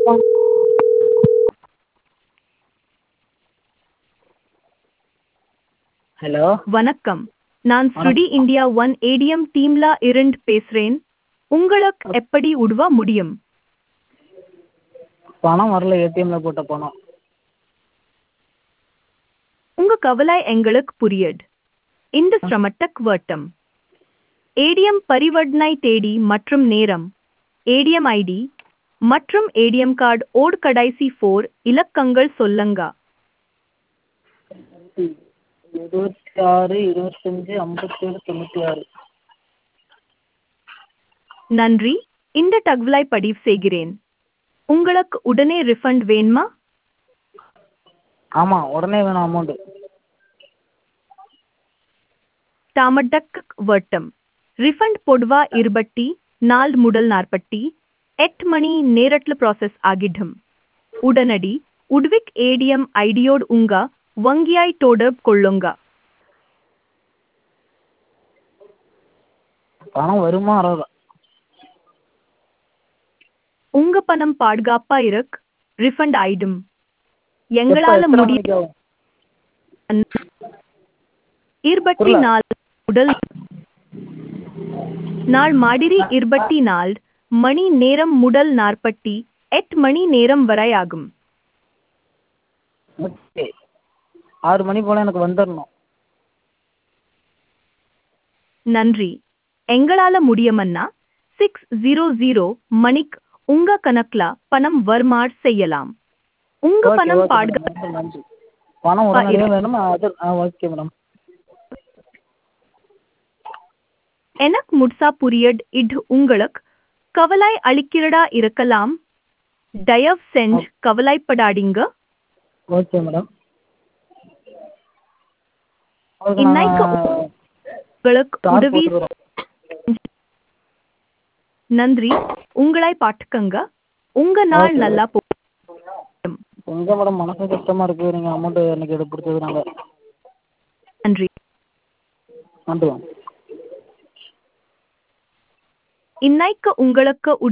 Hello வணக்கம் நான் ஸ்ருடி இந்தியா ஒன் ஏடிஎம் டீம்ல இருந்து பேசுறேன் உங்களுக்கு எப்படி உதவ முடியும் பணம் வரல ஏடிஎம்ல போட்ட பணம் உங்க கவலை எங்களுக்கு புரியுது இந்த சிரமத்துக்கு வட்டம் ஏடிஎம் பரிவர்த்தனை தேதி மற்றும் நேரம் ஏடிஎம் ஐடி மற்றும் ஏடிஎம் கார்டு ஓட் கடைசி ஃபோர் இலக்கங்கள் சொல்லுங்க இருபத்தி ஆறு இருபத்தஞ்சு ஐம்பத்தேழு தொண்ணூற்றி ஆறு நன்றி இந்த தகவலை பதிவு செய்கிறேன் உங்களுக்கு உடனே ரிஃபண்ட் வேணுமா ஆமாம் உடனே வேணும் அமௌண்ட்டு தாமதக்கு வட்டம் ரிஃபண்ட் பொதுவா இருபட்டி நாள் முதல் நாற்பட்டி எட்டு மணி நேரத்தில் ப்ராசஸ் ஆகிடும் உடனடி உட்விக் ஏடிஎம் ஐடியோடு உங்க வங்கியாய் தொடர்பு கொள்ளுங்க பணம் வருமா வராதா உங்க பணம் பாதுகாப்பா இருக்கு ரிஃபண்ட் ஆயிடும் எப்போ எங்களால எத்தனை முடிய மணிக்கு ஆகும் இருபத்தி புரியல. நாள் முதல் நாள் மாதிரி இருபத்தி நாள் மணி நேரம் முதல் நாற்பத்தி எட்டு மணி நேரம் வரை ஆகும் ஓகே ஆறு மணி போல் எனக்கு வந்துடணும் நன்றி எங்களால முடியுமன்னா சிக்ஸ் ஜீரோ ஜீரோ மணிக்கு உங்க கணக்குல பணம் வருமாறு செய்யலாம் உங்க ஓகே பணம் ஓகே பாடுக மேடம் ரொம்ப நன்றி பணம் உடனடியாக வேணும் அது ஆ ஓகே மேடம் எனக்கு முட்சா புரியட் இது உங்களுக்கு கவலை அளிக்கிறதா இருக்கலாம் தயவு செஞ்சு கவலைப்படாதீங்க ஓகே மேடம் உங்களுக்கு இன்னைக்கு நான் உங்களுக்கு கார் உதவி போட்டு வரோம் நன்றி உங்களை பாட்டுக்கங்க உங்க நாள் ஓகே. நல்லா போ எங்க மேடம் மனசு கஷ்டமாக இருக்குது நீங்கள் அமௌண்ட்டு எனக்கு எடுத்து கொடுத்ததுனால நன்றி நன்றி மேம் இன்னைக்கு உங்களுக்கு